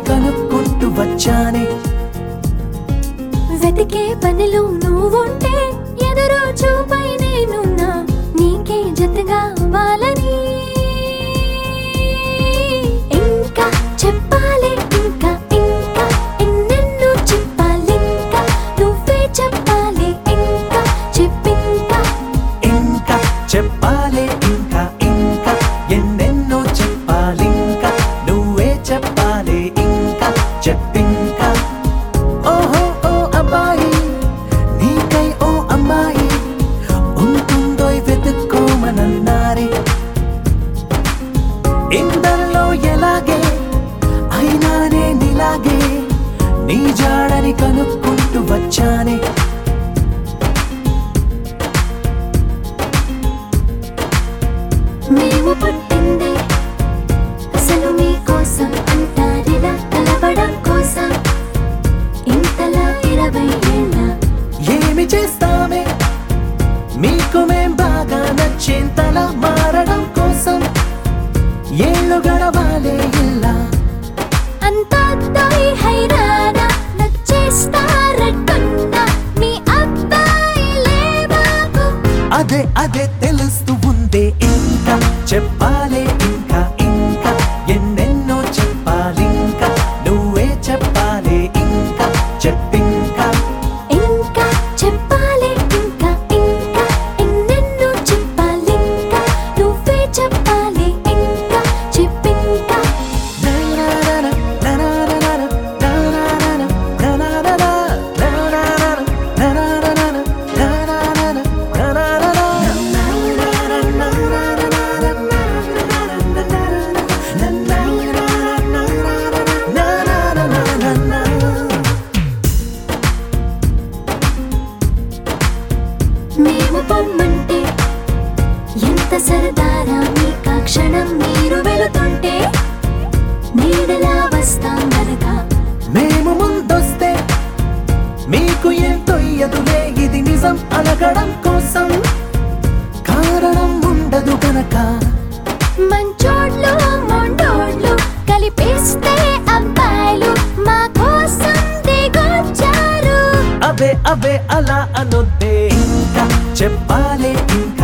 కనుక్కుంటూ వచ్చానే వెతికే పనిలో నువ్వుంటే ఎదురు చూపై నేనున్నా నీకే జతగా అవ్వాలని ఇంకా చెప్పాలి ఇంకా ఇంకా ఎన్నెన్నో చెప్పాలి ఇంకా నువ్వే చెప్పాలి ఇంకా చెప్పింకా ఇంకా చెప్పాలి ఇంకా ఇంకా ఎన్నెన్నో చెప్పాలింకా నువ్వే చెప్పాలి ఇంకా చెప్పింకా ఓహో ఓ అబ్బాయి నీకై ఓ అమ్మాయి ఉంటుందో వెతుక్కోమనన్నారే ఇందరిలో ఎలాగే అయినానే నీలాగే నీ జాడని కనుక్కుంటూ వచ్చానే మేము పుట్టిందే అసలు మీకోసం అంటారిలా కలవడం కోసం ఇంతలా ఇరవై ఏళ్ళ ఏమి చేస్తామే మీకు మేం బాగా నచ్చేంతలా మారడం కోసం ఏళ్ళు గడవాలే ఇలా అంతా అబ్బాయి హైరానా నచ్చేస్తారట్టున్నా మీ అబ్బాయిలే మాకు అదే అదే తెలుస్తూ ఉందే ఇంకా చెప్పాలే ఇంకా ఇంకా ఎన్నెన్నో చెప్పాలింకా నువ్వే చెప్పాలి ఇంకా చెప్పింకా ఇంకా చెప్పాలి ఇంకా ఇంకా ఎన్నెన్నో చెప్పాలి ఇంకా నువ్వే చెప్పాలి ఇంకా చెప్పింకా మేము పొమ్మంటే ఎంత సరదారా మీకా క్షణం మీరు వెళుతుంటే నీడలా వస్తాం గనక మేము ముందొస్తే మీకు ఎంతో ఎదులే ఇది నిజం అలగడం కోసం కారణం ఉండదు గనక మంచోళ్ళు మొండోళ్ళు కలిపిస్తే అబ్బాయిలు మా కోసం దిగొచ్చారు అవే అవే అలా అనొద్దే ఇంకా చెప్పాలే ఇంకా